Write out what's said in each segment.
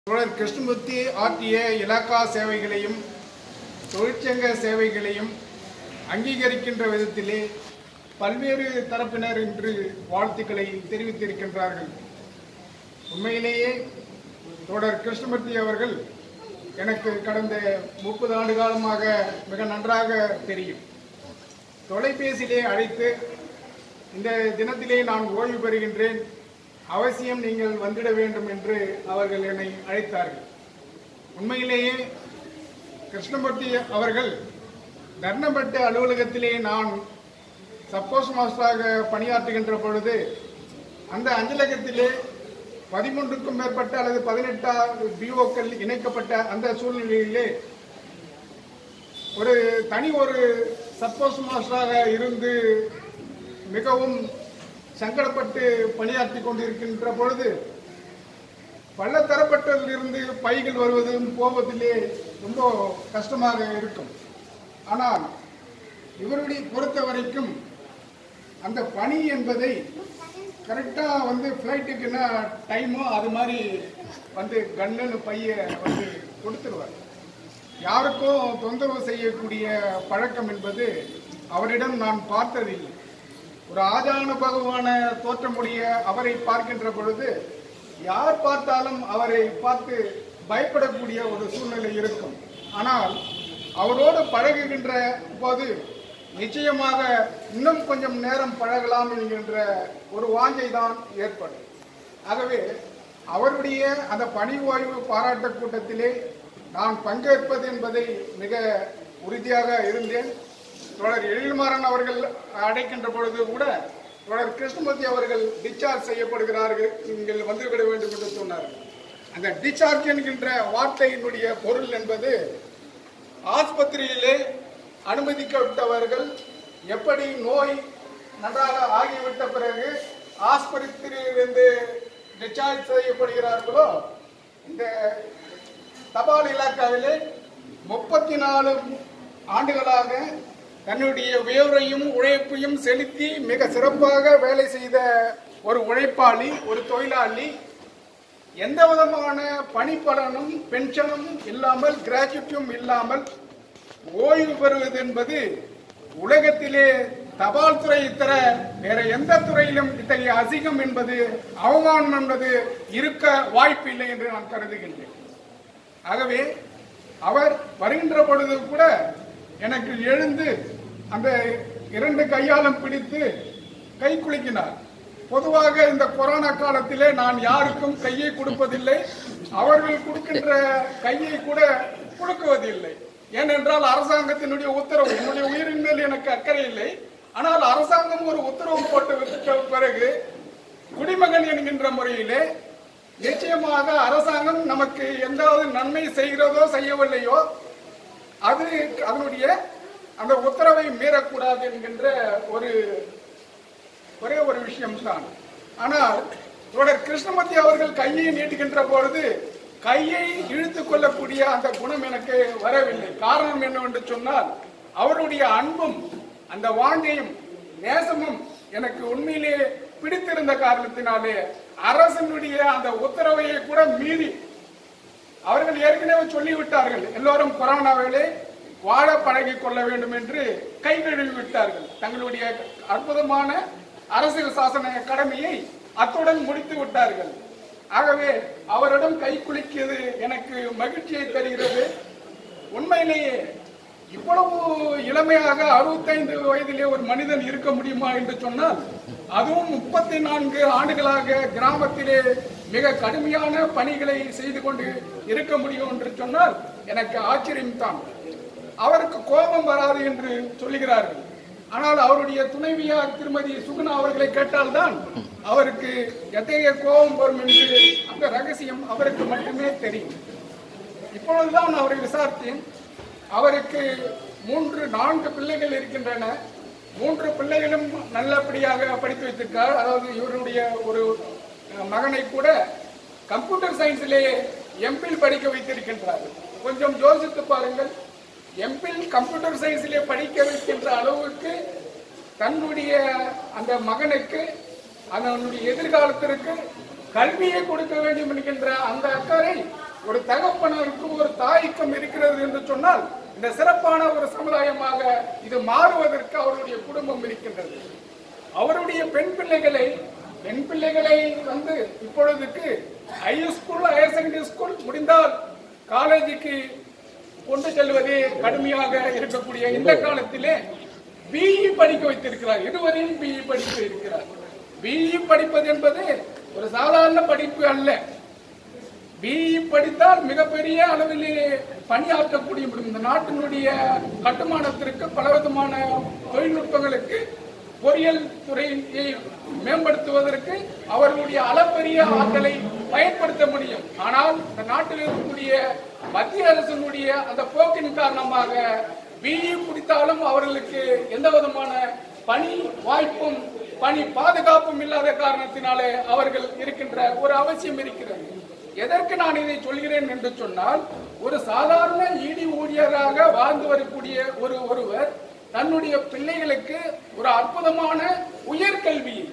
தோழர் கிருஷ்ணமூர்த்தி ஆற்றிய இலாக்கா சேவைகளையும் தொழிற்சங்க சேவைகளையும் அங்கீகரிக்கின்ற விதத்திலே பல்வேறு தரப்பினர் இன்று வாழ்த்துக்களை தெரிவித்திருக்கின்றார்கள் உண்மையிலேயே தோழர் கிருஷ்ணமூர்த்தி அவர்கள் எனக்கு கடந்த முப்பது ஆண்டு காலமாக மிக நன்றாக தெரியும் தொலைபேசியிலே அழைத்து இந்த தினத்திலே நான் ஓய்வு பெறுகின்றேன் அவசியம் நீங்கள் வந்திட வேண்டும் என்று அவர்கள் என்னை அழைத்தார்கள் உண்மையிலேயே கிருஷ்ணமூர்த்தி அவர்கள் தர்ணப்பட்டு அலுவலகத்திலே நான் சப்போஸ் மாஸ்டராக பணியாற்றுகின்ற பொழுது அந்த அஞ்சலகத்திலே பதிமூன்றுக்கும் மேற்பட்ட அல்லது பதினெட்டாவது பிஓக்கள் இணைக்கப்பட்ட அந்த சூழ்நிலையிலே ஒரு தனி ஒரு சப்போஸ் மாஸ்டராக இருந்து மிகவும் சங்கடப்பட்டு பணியாற்றி கொண்டிருக்கின்ற பொழுது பள்ளத்தரப்பட்டதிலிருந்து பைகள் வருவதும் போவதிலே ரொம்ப கஷ்டமாக இருக்கும் ஆனால் இவருடைய பொறுத்த வரைக்கும் அந்த பணி என்பதை கரெக்டாக வந்து ஃப்ளைட்டுக்கு என்ன டைமோ அது மாதிரி வந்து கன்னுன்னு பைய வந்து கொடுத்துருவார் யாருக்கும் தொந்தரவு செய்யக்கூடிய பழக்கம் என்பது அவரிடம் நான் பார்த்ததில்லை ஒரு ஆஜான பகவான தோற்றமுடைய அவரை பார்க்கின்ற பொழுது யார் பார்த்தாலும் அவரை பார்த்து பயப்படக்கூடிய ஒரு சூழ்நிலை இருக்கும் ஆனால் அவரோடு பழகுகின்ற போது நிச்சயமாக இன்னும் கொஞ்சம் நேரம் பழகலாம் என்கின்ற ஒரு வாஞ்சை தான் ஏற்படும் ஆகவே அவருடைய அந்த பணி ஓய்வு பாராட்ட கூட்டத்திலே நான் பங்கேற்பது என்பதை மிக உறுதியாக இருந்தேன் தோழர் எழில்மாறன் அவர்கள் அடைக்கின்ற பொழுது கூட தோழர் கிருஷ்ணமூர்த்தி அவர்கள் டிஸ்சார்ஜ் செய்யப்படுகிறார்கள் நீங்கள் வந்துவிட வேண்டும் என்று சொன்னார்கள் அந்த டிஸ்சார்ஜ் என்கின்ற வார்த்தையினுடைய பொருள் என்பது ஆஸ்பத்திரியிலே அனுமதிக்கப்பட்டவர்கள் எப்படி நோய் நன்றாக ஆகிவிட்ட பிறகு ஆஸ்பத்திரியிலிருந்து டிஸ்சார்ஜ் செய்யப்படுகிறார்களோ இந்த தபால் இலாக்காவிலே முப்பத்தி நாலு ஆண்டுகளாக தன்னுடைய உயர்வையும் உழைப்பையும் செலுத்தி மிக சிறப்பாக வேலை செய்த ஒரு உழைப்பாளி ஒரு தொழிலாளி எந்த விதமான பணிப்பலனும் பென்ஷனும் இல்லாமல் கிராஜுவிட்டியும் இல்லாமல் ஓய்வு பெறுவது என்பது உலகத்திலே தபால் துறை தர வேற எந்த துறையிலும் இத்தகைய அசிங்கம் என்பது அவமானம் என்பது இருக்க வாய்ப்பில்லை என்று நான் கருதுகின்றேன் ஆகவே அவர் வருகின்ற பொழுது கூட எனக்கு எழுந்து அந்த இரண்டு கையாலும் பிடித்து கை குலுக்கினார் பொதுவாக இந்த கொரோனா காலத்திலே நான் யாருக்கும் கையை கொடுப்பதில்லை அவர்கள் கொடுக்கின்ற கையை கூட கொடுக்குவதில்லை ஏனென்றால் அரசாங்கத்தினுடைய உத்தரவு என்னுடைய உயிரின் மேல் எனக்கு அக்கறை இல்லை ஆனால் அரசாங்கம் ஒரு உத்தரவு போட்டு விட்ட பிறகு குடிமகன் என்கின்ற முறையிலே நிச்சயமாக அரசாங்கம் நமக்கு எந்தாவது நன்மை செய்கிறதோ செய்யவில்லையோ அது அதனுடைய அந்த உத்தரவை மீறக்கூடாது என்கின்ற ஒரு ஒரே ஒரு விஷயம்தான் ஆனால் தோழர் கிருஷ்ணமூர்த்தி அவர்கள் கையை நீட்டுகின்ற பொழுது கையை இழுத்துக் கொள்ளக்கூடிய அந்த குணம் எனக்கு வரவில்லை காரணம் என்னவென்று சொன்னால் அவருடைய அன்பும் அந்த வாஞ்சையும் நேசமும் எனக்கு உண்மையிலே பிடித்திருந்த காரணத்தினாலே அரசனுடைய அந்த உத்தரவையை கூட மீறி அவர்கள் ஏற்கனவே சொல்லிவிட்டார்கள் எல்லோரும் கொரோனாவிலே வாழ பழகி கொள்ள வேண்டும் என்று கை கழுவி விட்டார்கள் தங்களுடைய அற்புதமான அரசியல் சாசன கடமையை அத்துடன் முடித்து விட்டார்கள் ஆகவே அவரிடம் கை குலுக்கியது எனக்கு மகிழ்ச்சியை தருகிறது உண்மையிலேயே இவ்வளவு இளமையாக அறுபத்தைந்து வயதிலே ஒரு மனிதன் இருக்க முடியுமா என்று சொன்னால் அதுவும் முப்பத்தி நான்கு ஆண்டுகளாக கிராமத்திலே மிக கடுமையான பணிகளை செய்து கொண்டு இருக்க முடியும் என்று சொன்னால் எனக்கு ஆச்சரியம்தான் அவருக்கு கோபம் வராது என்று சொல்லுகிறார்கள் ஆனால் அவருடைய துணைவியார் திருமதி சுகுணா அவர்களை கேட்டால்தான் அவருக்கு எத்தகைய கோபம் வரும் என்று அந்த ரகசியம் அவருக்கு மட்டுமே தெரியும் இப்பொழுதுதான் அவரை விசாரித்தேன் அவருக்கு மூன்று நான்கு பிள்ளைகள் இருக்கின்றன மூன்று பிள்ளைகளும் நல்லபடியாக படித்து வைத்திருக்கார் அதாவது இவருடைய ஒரு அஹ், மகனை கூட கம்ப்யூட்டர் சயின்ஸிலே எம்பில் படிக்க வைத்திருக்கின்றார் கொஞ்சம் யோசித்து பாருங்கள் எம்பில் கம்ப்யூட்டர் சயின்ஸிலே படிக்க வைக்கின்ற அளவுக்கு தன்னுடைய அந்த மகனுக்கு அதனுடைய எதிர்காலத்திற்கு கல்வியை கொடுக்க வேண்டும் என்கின்ற அந்த அக்கறை ஒரு தகப்பனருக்கும் ஒரு தாய்க்கும் இருக்கிறது என்று சொன்னால் இந்த சிறப்பான ஒரு சமுதாயமாக இது மாறுவதற்கு அவருடைய குடும்பம் இருக்கின்றது அவருடைய பெண் பிள்ளைகளை பெண் பிள்ளைகளை வந்து இப்பொழுதுக்கு high school higher secondary school முடிந்தால் காலேஜுக்கு கொண்டு செல்வதே கடுமையாக இருக்கக்கூடிய இந்த காலத்திலே பிஇ படிக்க வைத்திருக்கிறார் இதுவரையும் பிஇ படிக்க இருக்கிறார் பிஇ படிப்பது என்பது ஒரு சாதாரண படிப்பு அல்ல பிஇ படித்தால் மிகப்பெரிய அளவிலே பணியாற்றக்கூடிய முடியும் இந்த நாட்டினுடைய கட்டுமானத்திற்கு பலவிதமான தொழில்நுட்பங்களுக்கு பொறியியல் துறையை மேம்படுத்துவதற்கு அவர்களுடைய அளப்பரிய ஆற்றலை பயன்படுத்த முடியும் ஆனால் இந்த நாட்டில் இருக்கக்கூடிய மத்திய அரசினுடைய அந்த போக்கின் காரணமாக பிஇ முடித்தாலும் அவர்களுக்கு எந்த விதமான பணி வாய்ப்பும் பணி பாதுகாப்பும் இல்லாத காரணத்தினாலே அவர்கள் இருக்கின்ற ஒரு அவசியம் இருக்கிறது எதற்கு நான் இதை சொல்கிறேன் என்று சொன்னால் ஒரு சாதாரண ஈடி ஊழியராக வாழ்ந்து வரக்கூடிய ஒரு ஒருவர் தன்னுடைய பிள்ளைகளுக்கு ஒரு அற்புதமான உயர்கல்வியை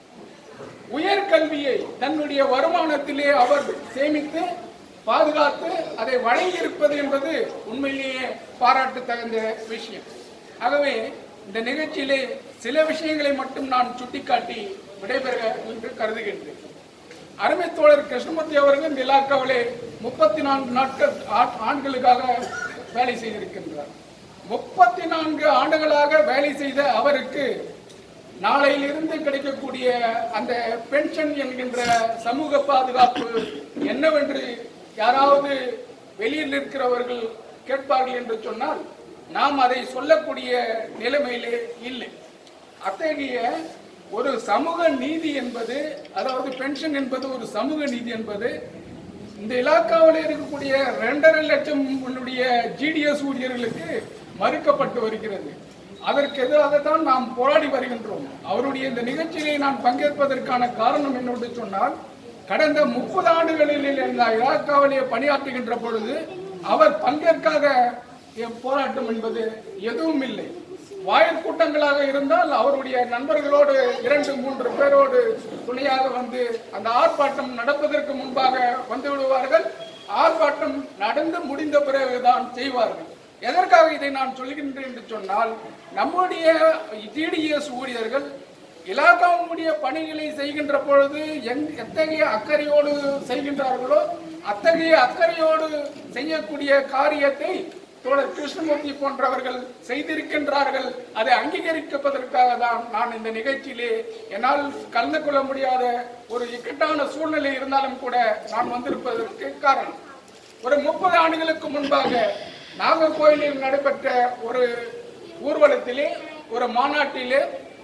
உயர்கல்வியை தன்னுடைய வருமானத்திலே அவர் சேமித்து பாதுகாத்து அதை வழங்கியிருப்பது என்பது உண்மையிலேயே பாராட்டு தகுந்த விஷயம் ஆகவே இந்த நிகழ்ச்சியிலே சில விஷயங்களை மட்டும் நான் சுட்டிக்காட்டி விடைபெற என்று கருதுகின்றேன் அருமை தோழர் கிருஷ்ணமூர்த்தி அவர்கள் இந்த இலாக்காவிலே முப்பத்தி நான்கு நாட்கள் ஆ- ஆண்டுகளுக்காக வேலை செய்திருக்கின்றார் முப்பத்தி நான்கு ஆண்டுகளாக வேலை செய்த அவருக்கு நாளையிலிருந்து கிடைக்கக்கூடிய அந்த பென்ஷன் என்கின்ற சமூக பாதுகாப்பு என்னவென்று யாராவது வெளியில் இருக்கிறவர்கள் கேட்பார்கள் என்று சொன்னால் நாம் அதை சொல்லக்கூடிய நிலைமையிலே இல்லை அத்தகைய ஒரு சமூக நீதி என்பது அதாவது பென்ஷன் என்பது ஒரு சமூக நீதி என்பது இந்த இலாக்காவில் இருக்கக்கூடிய ரெண்டரை லட்சம் உன்னுடைய ஜிடிஎஸ் ஊழியர்களுக்கு மறுக்கப்பட்டு வருகிறது அதற்கு எதிராக தான் நாம் போராடி வருகின்றோம் அவருடைய இந்த நிகழ்ச்சியிலே நான் பங்கேற்பதற்கான காரணம் என்னவென்று சொன்னால் கடந்த முப்பது ஆண்டுகளில் இந்த இலாக்காவிலே பணியாற்றுகின்ற பொழுது அவர் பங்கேற்காத என் போராட்டம் என்பது எதுவும் இல்லை வாயில் கூட்டங்களாக இருந்தால் அவருடைய நண்பர்களோடு இரண்டு மூன்று பேரோடு துணையாக வந்து அந்த ஆர்ப்பாட்டம் நடப்பதற்கு முன்பாக வந்து விடுவார்கள் ஆர்ப்பாட்டம் நடந்து முடிந்த பிறகுதான் செய்வார்கள் எதற்காக இதை நான் சொல்கின்றேன் என்று சொன்னால் நம்முடைய டிடிஎஸ் ஊழியர்கள் இலாக்காவுடைய பணிகளை செய்கின்ற பொழுது எங் எத்தகைய அக்கறையோடு செய்கின்றார்களோ அத்தகைய அக்கறையோடு செய்யக்கூடிய காரியத்தை தோழர் கிருஷ்ணமூர்த்தி போன்றவர்கள் செய்திருக்கின்றார்கள் அதை அங்கீகரிப்பதற்காக தான் நான் இந்த நிகழ்ச்சியிலே என்னால் கலந்து கொள்ள முடியாத ஒரு இக்கட்டான சூழ்நிலை இருந்தாலும் கூட நான் வந்திருப்பதற்கு காரணம் ஒரு முப்பது ஆண்டுகளுக்கு முன்பாக நாகர்கோயிலில் நடைபெற்ற ஒரு ஊர்வலத்திலே ஒரு மாநாட்டிலே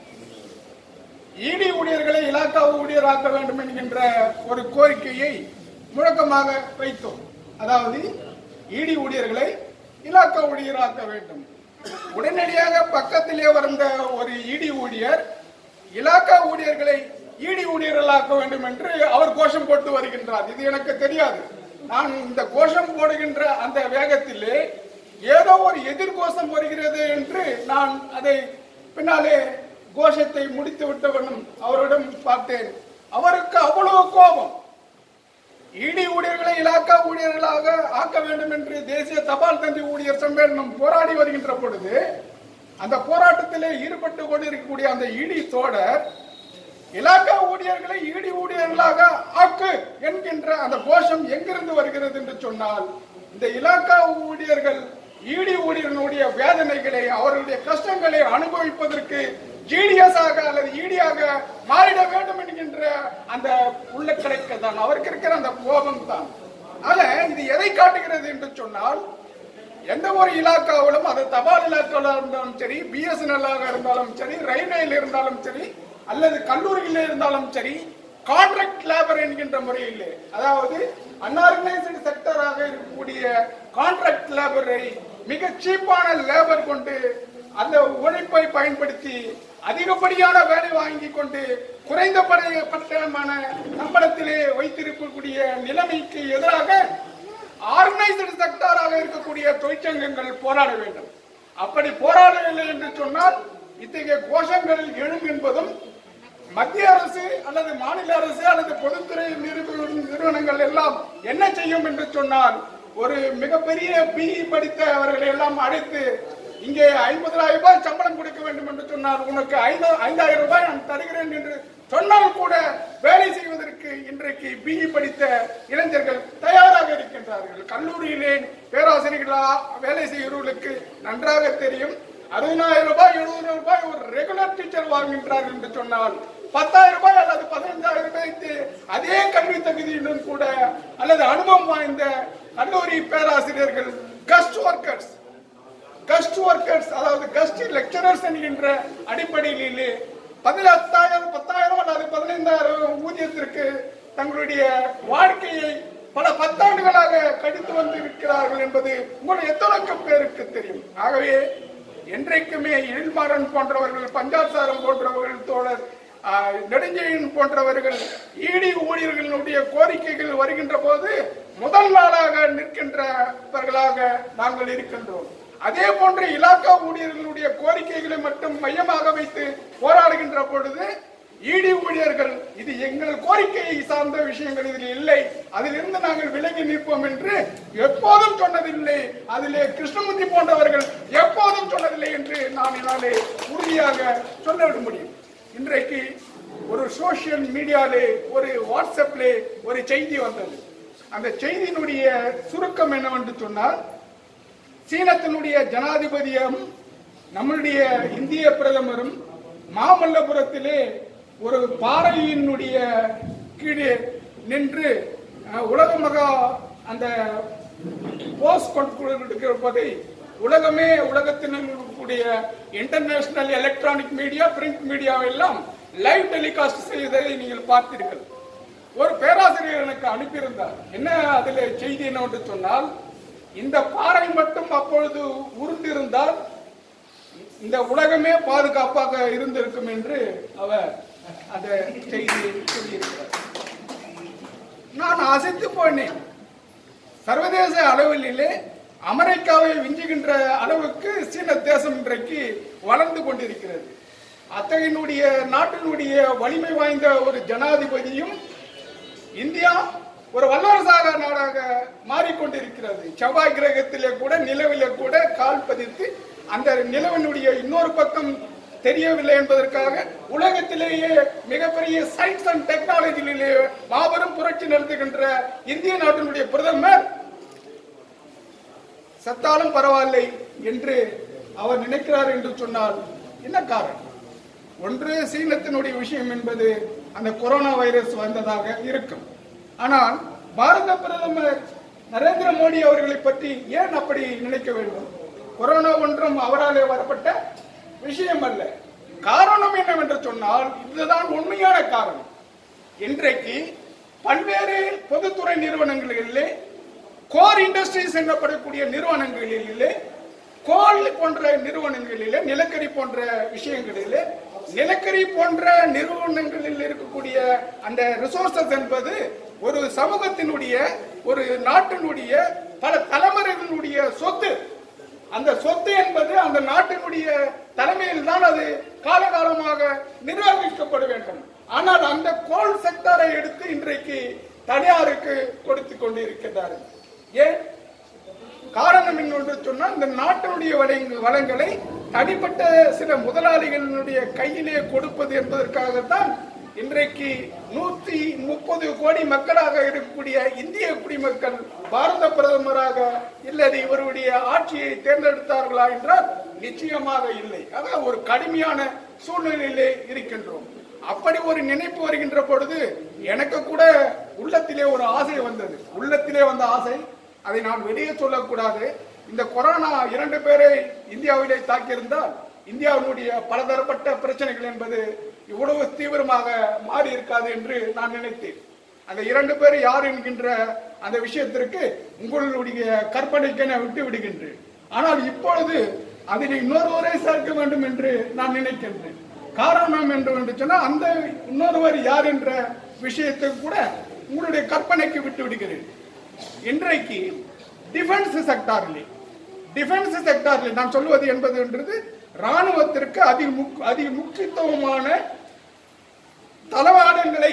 இடி ஊழியர்களை இலாக்கா ஊழியராக்க வேண்டும் என்கின்ற ஒரு கோரிக்கையை முழக்கமாக வைத்தோம் அதாவது இடி ஊழியர்களை இலாக்கா ஊழியராக்க வேண்டும் உடனடியாக பக்கத்திலே வந்த ஒரு இடி ஊழியர் இலாக்கா ஊழியர்களை இடி ஊழியர்களாக்க வேண்டும் என்று அவர் கோஷம் போட்டு வருகின்றார் இது எனக்கு தெரியாது நான் இந்த கோஷம் போடுகின்ற அந்த வேகத்திலே ஏதோ ஒரு எதிர்கோஷம் வருகிறது என்று நான் அதை பின்னாலே கோஷத்தை முடித்து விட்டவனும் அவரிடம் பார்த்தேன் அவருக்கு அவ்வளவு கோபம் இடி ஊழியர்களை இலாக்கா ஊழியர்களாக ஆக்க வேண்டும் என்று தேசிய தபால் தந்தி ஊழியர் சம்மேளனம் போராடி வருகின்ற பொழுது அந்த போராட்டத்திலே ஈடுபட்டு கொண்டிருக்கக்கூடிய அந்த இடி தோடர் இலாக்கா ஊழியர்களை இடி ஊழியர்களாக ஆக்கு என்கின்ற அந்த கோஷம் எங்கிருந்து வருகிறது என்று சொன்னால் இந்த இலாக்கா ஊழியர்கள் இடி ஊழியர்களுடைய வேதனைகளை அவர்களுடைய கஷ்டங்களை அனுபவிப்பதற்கு ஜிடிஎஸ் ஆக அல்லது ஈடியாக மாறிட வேண்டும் என்கின்ற அந்த உள்ள கிடைக்க தான் அவருக்கு இருக்கிற அந்த கோபம் தான் ஆக இது எதை காட்டுகிறது என்று சொன்னால் எந்த ஒரு இலாக்காவிலும் அது தபால் இலாக்காவில் இருந்தாலும் சரி பிஎஸ்என்எல் இருந்தாலும் சரி ரயில்வேயில் இருந்தாலும் சரி அல்லது கல்லூரியில் இருந்தாலும் சரி கான்ட்ராக்ட் லேபர் என்கின்ற முறையில் அதாவது அன்ஆர்கனைஸ்டு செக்டராக இருக்கக்கூடிய கான்ட்ராக்ட் லேபரை மிக சீப்பான லேபர் கொண்டு அந்த உழைப்பை பயன்படுத்தி அதிகப்படியான வேலை வாங்கி கொண்டு குறைந்தபட்சமான சம்பளத்திலே வைத்திருக்கக்கூடிய நிலைமைக்கு எதிராக ஆர்கனைஸ்டு செக்டாராக இருக்கக்கூடிய தொழிற்சங்கங்கள் போராட வேண்டும் அப்படி போராடவில்லை என்று சொன்னால் இத்தகைய கோஷங்கள் எழும் என்பதும் மத்திய அரசு அல்லது மாநில அரசு அல்லது பொதுத்துறை நிறுவ- நிறுவனங்கள் எல்லாம் என்ன செய்யும் என்று சொன்னால் ஒரு மிகப்பெரிய பிஇ படித்தவர்களை எல்லாம் அழைத்து இங்கே ஐம்பதாயிரம் ரூபாய் சம்பளம் கொடுக்க வேண்டும் என்று சொன்னால் உனக்கு ஐந்து ஐந்தாயிரம் ரூபாய் நான் தருகிறேன் என்று சொன்னால் கூட வேலை செய்வதற்கு இன்றைக்கு பிஇ படித்த இளைஞர்கள் தயாராக இருக்கின்றார்கள் கல்லூரியிலே பேராசிரியர்களா வேலை செய்கிறவர்களுக்கு நன்றாக தெரியும் அறுபதாயிரம் ரூபாய் எழுபதாயிரம் ரூபாய் ஒரு ரெகுலர் டீச்சர் வாங்குகின்றார்கள் என்று சொன்னால் பத்தாயிரம் ரூபாய் அல்லது பதினைஞ்சாயிரம் ரூபாய்க்கு அதே கல்வி தகுதியுடன் கூட அல்லது அனுபவம் வாய்ந்த கல்லூரி பேராசிரியர்கள் கஸ்ட் ஒர்க்கர்ஸ் கஸ்ட் ஒர்க்கர்ஸ் அதாவது கஸ்ட் லெக்சரர்ஸ் என்கின்ற அடிப்படையிலே பதினெட்டாயிரம் பத்தாயிரம் அல்லது பதினைந்தாயிரம் ஊதியத்திற்கு தங்களுடைய வாழ்க்கையை பல பத்தாண்டுகளாக கழித்து வந்து இருக்கிறார்கள் என்பது உங்கள் எத்தனை பேருக்கு தெரியும் ஆகவே என்றைக்குமே எழில்மாறன் போன்றவர்கள் பஞ்சாப் சாரம் போன்றவர்கள் தோழர் ஆஹ், நெடுஞ்செழியன் போன்றவர்கள் ஈடி ஊழியர்களுடைய கோரிக்கைகள் வருகின்ற போது முதல் நாளாக நிற்கின்றவர்களாக நாங்கள் இருக்கின்றோம் அதே போன்று இலாக்கா ஊழியர்களுடைய கோரிக்கைகளை மட்டும் மையமாக வைத்து போராடுகின்ற பொழுது இடி ஊழியர்கள் இது எங்கள் கோரிக்கையை சார்ந்த விஷயங்கள் இதில் இல்லை அதிலிருந்து நாங்கள் விலகி நிற்போம் என்று எப்போதும் சொன்னதில்லை அதிலே கிருஷ்ணமூர்த்தி போன்றவர்கள் எப்போதும் சொன்னதில்லை என்று நான் என்னாலே உறுதியாக சொல்லிவிட முடியும் இன்றைக்கு ஒரு சோசியல் மீடியாலே ஒரு வாட்ஸ்அப்லே ஒரு செய்தி வந்தது அந்த செய்தியினுடைய சுருக்கம் என்னவென்று சொன்னால் சீனத்தினுடைய ஜனாதிபதியும் நம்முடைய இந்திய பிரதமரும் மாமல்லபுரத்திலே ஒரு பாறையினுடைய கீழே நின்று அஹ், உலக மகா அந்த போஸ் கொடுப்பதை உலகமே உலகத்தில் இருக்கக்கூடிய international electronic media print media எல்லாம் லைவ் டெலிகாஸ்ட் செய்ததை நீங்கள் பார்த்தீர்கள் ஒரு பேராசிரியர் எனக்கு அனுப்பியிருந்தார் என்ன அதில் செய்தி என்னவென்று சொன்னால் இந்த பாறை மட்டும் அப்பொழுது உருண்டிருந்தால் இந்த உலகமே பாதுகாப்பாக இருந்திருக்கும் என்று அவர் அந்த செய்தியை சொல்லியிருக்கிறார் நான் அசைத்து போனேன் சர்வதேச அளவிலே அமெரிக்காவை விஞ்சுகின்ற அளவுக்கு சீன தேசம் இன்றைக்கு வளர்ந்து கொண்டிருக்கிறது அத்தகையினுடைய நாட்டினுடைய வலிமை வாய்ந்த ஒரு ஜனாதிபதியும் இந்தியா ஒரு வல்லரசாக நாடாக மாறிக்கொண்டிருக்கிறது செவ்வாய் கிரகத்திலே கூட நிலவிலே கூட கால் பதித்து அந்த நிலவினுடைய இன்னொரு பக்கம் தெரியவில்லை என்பதற்காக உலகத்திலேயே மிகப்பெரிய சயின்ஸ் அண்ட் டெக்னாலஜியிலே மாபெரும் புரட்சி நடத்துகின்ற இந்திய நாட்டினுடைய பிரதமர் சத்தாலும் பரவாயில்லை என்று அவர் நினைக்கிறார் என்று சொன்னால் என்ன காரணம் ஒன்று சீனத்தினுடைய விஷயம் என்பது அந்த கொரோனா வைரஸ் வந்ததாக இருக்கும் ஆனால் பாரத பிரதமர் நரேந்திர மோடி அவர்களை பற்றி ஏன் அப்படி நினைக்க வேண்டும் கொரோனா ஒன்றும் அவராலே வரப்பட்ட விஷயம் அல்ல காரணம் என்னவென்று சொன்னால் இதுதான் உண்மையான காரணம் இன்றைக்கு பல்வேறு பொதுத்துறை நிறுவனங்களிலே கோர் இண்டஸ்ட்ரீஸ் எனப்படக்கூடிய நிறுவனங்களிலே கோல் போன்ற நிறுவனங்களிலே நிலக்கரி போன்ற விஷயங்களிலே நிலக்கரி போன்ற நிறுவனங்களில் இருக்கக்கூடிய அந்த ரிசோர்சஸ் என்பது ஒரு சமூகத்தினுடைய ஒரு நாட்டினுடைய பல தலைமுறைகளுடைய சொத்து அந்த சொத்து என்பது அந்த நாட்டினுடைய தலைமையில் தான் அது காலகாலமாக நிர்வகிக்கப்பட வேண்டும் ஆனால் அந்த கோல் செக்டரை எடுத்து இன்றைக்கு தனியாருக்கு கொடுத்து கொண்டிருக்கிறார்கள் ஏன் காரணம் என்னென்று சொன்னால் இந்த நாட்டினுடைய வளங்க- வளங்களை தனிப்பட்ட சில முதலாளிகளினுடைய கையிலே கொடுப்பது என்பதற்காகத்தான் இன்றைக்கு நூத்தி முப்பது கோடி மக்களாக இருக்கக்கூடிய இந்திய குடிமக்கள் பாரத பிரதமராக இல்லது இவருடைய ஆட்சியை தேர்ந்தெடுத்தார்களா என்றால் நிச்சயமாக இல்லை அதான் ஒரு கடுமையான சூழ்நிலையிலே இருக்கின்றோம் அப்படி ஒரு நினைப்பு வருகின்ற பொழுது எனக்கு கூட உள்ளத்திலே ஒரு ஆசை வந்தது உள்ளத்திலே வந்த ஆசை அதை நான் வெளியே சொல்லக்கூடாது இந்த கொரோனா இரண்டு பேரை இந்தியாவிலே தாக்கியிருந்தால் இந்தியாவினுடைய பலதரப்பட்ட பிரச்சனைகள் என்பது இவ்வளவு தீவிரமாக மாறி இருக்காது என்று நான் நினைத்தேன் அந்த இரண்டு பேர் யார் என்கின்ற அந்த விஷயத்திற்கு உங்களுடைய கற்பனைக்கு நான் விட்டு விடுகின்றேன் ஆனால் இப்பொழுது அதில் இன்னொருவரை சேர்க்க வேண்டும் என்று நான் நினைக்கின்றேன் காரணம் என்று என்று சொன்னால் அந்த இன்னொருவர் யார் என்ற விஷயத்தை கூட உங்களுடைய கற்பனைக்கு விட்டு விடுகிறேன் இன்றைக்கு டிஃபென்ஸ் செக்டாரிலே டிஃபென்ஸ் செக்டாரில் நான் சொல்வது என்பது என்றது ராணுவத்திற்கு அதி முக் அதி முக்கியத்துவமான தளவாடங்களை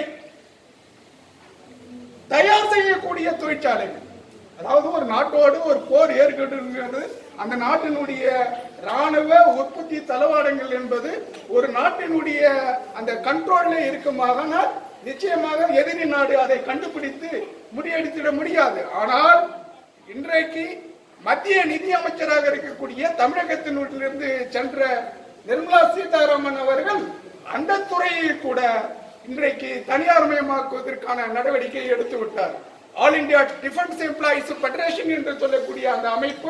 தயார் செய்யக்கூடிய தொழிற்சாலைகள் அதாவது ஒரு நாட்டோடு ஒரு போர் ஏற்படுகிறது அந்த நாட்டினுடைய ராணுவ உற்பத்தி தளவாடங்கள் என்பது ஒரு நாட்டினுடைய அந்த கண்ட்ரோல்ல இருக்குமானால் நிச்சயமாக எதிரி நாடு அதை கண்டுபிடித்து முறியடித்திட முடியாது ஆனால் இன்றைக்கு மத்திய நிதி அமைச்சராக இருக்கக்கூடிய தமிழகத்தினுள்ளிருந்து சென்ற நிர்மலா சீதாராமன் அவர்கள் அந்த துறையை கூட இன்றைக்கு தனியார்மயமாக்குவதற்கான நடவடிக்கையை எடுத்து விட்டார் all India defence employees federation என்று சொல்லக்கூடிய அந்த அமைப்பு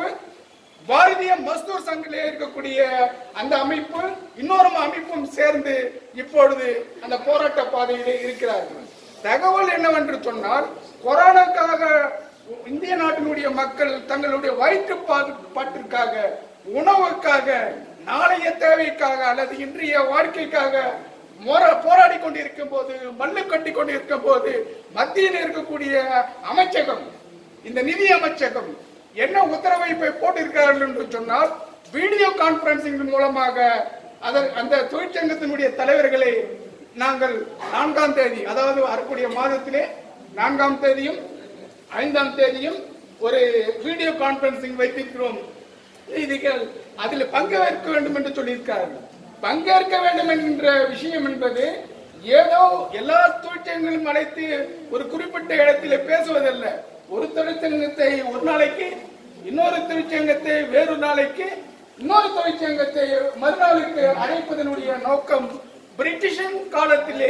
பாரதிய மஸ்தூர் சங்கிலே இருக்கக்கூடிய அந்த அமைப்பு இன்னொரு அமைப்பும் சேர்ந்து இப்பொழுது அந்த போராட்ட பாதையிலே இருக்கிறார்கள் தகவல் என்னவென்று சொன்னால் கொரோனாக்காக இந்திய நாட்டினுடைய மக்கள் தங்களுடைய வயிற்று பாட்டிற்காக உணவுக்காக நாளைய தேவைக்காக அல்லது இன்றைய வாழ்க்கைக்காக மோர- போராடி கொண்டிருக்கும் போது மல்லு கட்டி கொண்டிருக்கும் போது மத்தியில் இருக்கக்கூடிய அமைச்சகம் இந்த நிதி அமைச்சகம் என்ன உத்தரவை போய் போட்டிருக்கிறார்கள் என்று சொன்னால் வீடியோ கான்பரன்சிங் மூலமாக அதர் அந்த தொழிற்சங்கத்தினுடைய தலைவர்களை நாங்கள் நான்காம் தேதி அதாவது வரக்கூடிய மாதத்திலே நான்காம் தேதியும் ஐந்தாம் தேதியும் ஒரு வீடியோ கான்பரன்சிங் வைத்திருக்கிறோம் செய்திகள் அதில் பங்கேற்க வேண்டும் என்று சொல்லியிருக்கிறார்கள் பங்கேற்க வேண்டும் என்கின்ற விஷயம் என்பது ஏதோ எல்லா தொழிற்சங்கங்களும் அழைத்து ஒரு குறிப்பிட்ட இடத்தில் பேசுவதல்ல ஒரு தொழிற்சங்கத்தை ஒரு நாளைக்கு இன்னொரு தொழிற்சங்கத்தை வேறு நாளைக்கு இன்னொரு தொழிற்சங்கத்தை மறுநாளுக்கு அழைப்பதனுடைய நோக்கம் பிரிட்டிஷன் காலத்திலே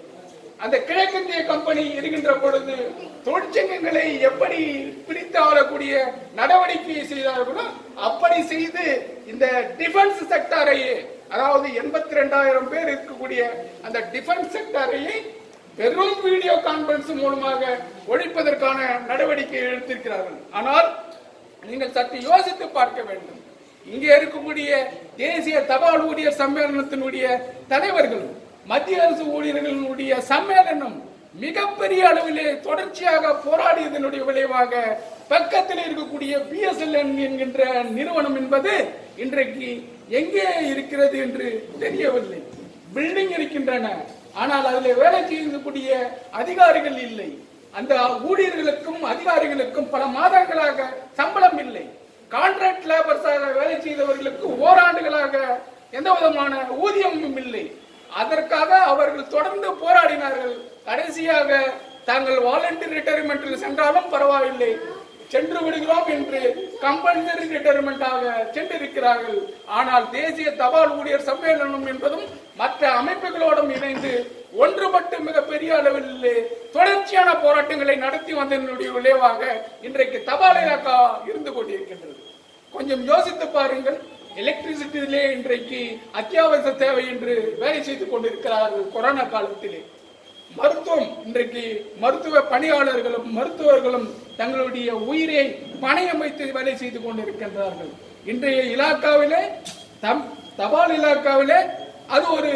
அந்த கிழக்கிந்திய கம்பெனி இருக்கின்ற பொழுது தொழிற்சங்கங்களை எப்படி பிரித்து ஆளக்கூடிய நடவடிக்கையை செய்தார்களோ அப்படி செய்து இந்த டிஃபென்ஸ் செக்டாரையே அதாவது எண்பத்தி ரெண்டாயிரம் பேர் இருக்கக்கூடிய அந்த டிஃபென்ஸ் செக்டாரையே வெறும் வீடியோ கான்பரன்ஸ் மூலமாக ஒழிப்பதற்கான நடவடிக்கை எடுத்திருக்கிறார்கள் ஆனால் நீங்கள் சற்று யோசித்து பார்க்க வேண்டும் இங்கே இருக்கக்கூடிய தேசிய தபால் ஊழியர் சம்மேளனத்தினுடைய தலைவர்களும் மத்திய அரசு ஊழியர்களுடைய சம்மேளனம் மிகப்பெரிய அளவிலே தொடர்ச்சியாக போராடியதனுடைய விளைவாக பக்கத்தில் இருக்கக்கூடிய பிஎஸ்எல்என் என்கின்ற நிறுவனம் என்பது இன்றைக்கு எங்கே இருக்கிறது என்று தெரியவில்லை பில்டிங் இருக்கின்றன ஆனால் அதில் வேலை செய்யக்கூடிய அதிகாரிகள் இல்லை அந்த ஊழியர்களுக்கும் அதிகாரிகளுக்கும் பல மாதங்களாக சம்பளம் இல்லை கான்ட்ராக்ட் லேபர்ஸாக வேலை செய்தவர்களுக்கு ஓராண்டுகளாக எந்த விதமான ஊதியமும் இல்லை அதற்காக அவர்கள் தொடர்ந்து போராடினார்கள் கடைசியாக தாங்கள் வாலண்டரி ரிட்டையர்மெண்டில் சென்றாலும் பரவாயில்லை சென்று விடுகிறோம் என்று கம்பல்சரி ரிட்டையர்மெண்டாக சென்றிருக்கிறார்கள் ஆனால் தேசிய தபால் ஊழியர் சம்மேளனம் என்பதும் மற்ற அமைப்புகளோடும் இணைந்து ஒன்றுபட்டு மிகப்பெரிய அளவில் தொடர்ச்சியான போராட்டங்களை நடத்தி வந்ததனுடைய விளைவாக இன்றைக்கு தபால் இலாக்கா இருந்து கொண்டிருக்கின்றது கொஞ்சம் யோசித்து பாருங்கள் எலக்ட்ரிசிட்டியிலே இன்றைக்கு அத்தியாவசிய தேவை என்று வேலை செய்து கொண்டிருக்கிறார்கள் கொரோனா காலத்திலே மருத்துவம் இன்றைக்கு மருத்துவ பணியாளர்களும் மருத்துவர்களும் தங்களுடைய உயிரை பணயம் வைத்து வேலை செய்து கொண்டிருக்கின்றார்கள் இன்றைய இலாக்காவிலே தம் தபால் இலாக்காவிலே அது ஒரு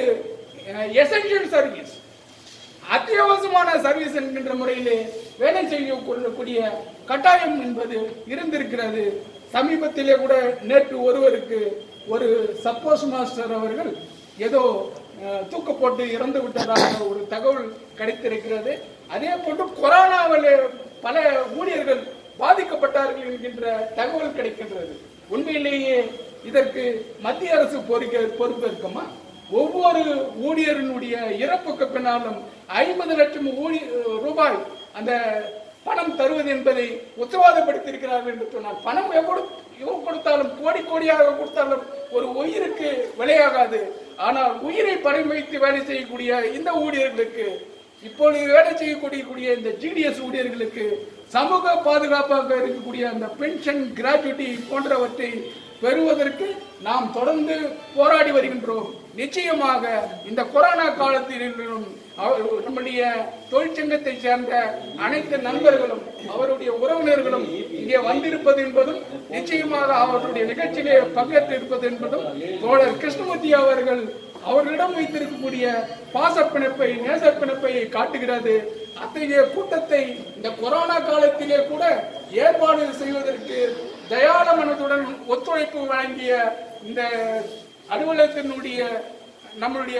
எசென்சியல் சர்வீஸ் அத்தியாவசியமான சர்வீஸ் என்கின்ற முறையிலே வேலை செய்ய கொள்ளக்கூடிய கட்டாயம் என்பது இருந்திருக்கிறது சமீபத்திலே கூட நேற்று ஒருவருக்கு ஒரு சப்போஸ் மாஸ்டர் அவர்கள் ஏதோ அஹ், தூக்கு போட்டு இறந்து விட்டதாக ஒரு தகவல் கிடைத்திருக்கிறது அதே போன்று கொரோனாவில் பல ஊழியர்கள் பாதிக்கப்பட்டார்கள் என்கின்ற தகவல் கிடைக்கின்றது உண்மையிலேயே இதற்கு மத்திய அரசு பொறுக்க பொறுப்பேற்குமா ஒவ்வொரு ஊழியரினுடைய இறப்புக்கு பின்னாலும் ஐம்பது லட்சம் ஊழி ரூபாய் அந்த பணம் தருவது என்பதை உத்தரவாதப்படுத்தியிருக்கிறார்கள் என்று சொன்னால் பணம் எவ்வளவு எவ்வளவு கொடுத்தாலும் கோடி கோடியாக கொடுத்தாலும் ஒரு உயிருக்கு விலையாகாது ஆனால் உயிரை பணம் வைத்து வேலை செய்யக்கூடிய இந்த ஊழியர்களுக்கு இப்பொழுது வேலை செய்யக்கூடிய கூடிய இந்த ஜிடிஎஸ் ஊழியர்களுக்கு சமூக பாதுகாப்பாக இருக்கக்கூடிய அந்த பென்ஷன் கிராஜுவிட்டி போன்றவற்றை பெறுவதற்கு நாம் தொடர்ந்து போராடி வருகின்றோம் நிச்சயமாக இந்த கொரோனா காலத்திலும் அவர் நம்முடைய தொழிற்சங்கத்தை சேர்ந்த அனைத்து நண்பர்களும் அவருடைய உறவினர்களும் இங்கே வந்திருப்பது என்பதும் நிச்சயமாக அவர்களுடைய நிகழ்ச்சியிலே பங்கேற்று இருப்பது என்பதும் தோழர் கிருஷ்ணமூர்த்தி அவர்கள் அவர்களிடம் வைத்திருக்கக்கூடிய பாசப்பிணைப்பை நேசப்பிணைப்பை காட்டுகிறது அத்தகைய கூட்டத்தை இந்த கொரோனா காலத்திலே கூட ஏற்பாடு செய்வதற்கு தயாள மனதுடன் ஒத்துழைப்பு வழங்கிய இந்த அலுவலகத்தினுடைய நம்மளுடைய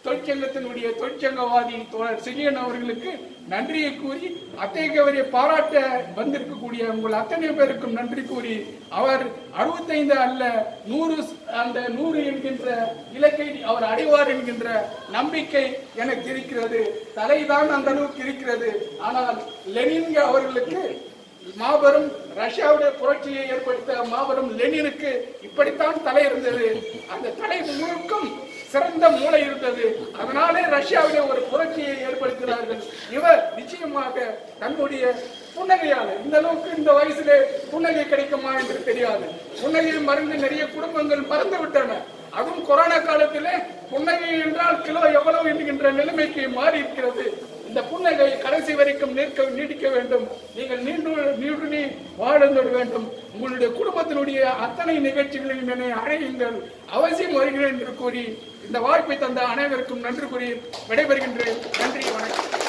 தொழிற்சங்கத்தினுடைய தொழிற்சங்கவாதி தோழர் செழியன் அவர்களுக்கு நன்றியை கூறி அத்தகையவரை பாராட்ட வந்திருக்கக்கூடிய உங்கள் அத்தனை பேருக்கும் நன்றி கூறி அவர் அறுபத்தைந்து அல்ல நூறு அந்த நூறு என்கின்ற இலக்கை அவர் அடைவார் என்கின்ற நம்பிக்கை எனக்கு இருக்கிறது தலைதான் அந்த அளவுக்கு இருக்கிறது ஆனால் லெனின் அவர்களுக்கு மாபெரும் ரஷ்யாவுடைய புரட்சியை ஏற்படுத்த மாபெரும் லெனினுக்கு இப்படித்தான் தலை இருந்தது அந்த தலை முழுக்கும் சிறந்த மூளை இருந்தது அதனாலே ரஷ்யாவிலே ஒரு புரட்சியை ஏற்படுத்தினார்கள் இவர் நிச்சயமாக தன்னுடைய புன்னகையால் இந்த அளவுக்கு இந்த வயசிலே புன்னகை கிடைக்குமா என்று தெரியாது புன்னகை மறந்து நிறைய குடும்பங்கள் மறந்து விட்டன அதுவும் கொரோனா காலத்திலே புன்னகை என்றால் கிலோ எவ்வளவு என்கின்ற நிலைமைக்கு மாறி இருக்கிறது இந்த புன்னகை கடைசி வரைக்கும் நிற்க நீடிக்க வேண்டும் நீங்கள் நீண்டு நீடு வாழ்ந்தோட வேண்டும் உங்களுடைய குடும்பத்தினுடைய அத்தனை நிகழ்ச்சிகளையும் என்னை அழையுங்கள் அவசியம் வருகிறேன் என்று கூறி இந்த வாய்ப்பை தந்த அனைவருக்கும் நன்றி கூறி விடைபெறுகின்றேன் நன்றி வணக்கம்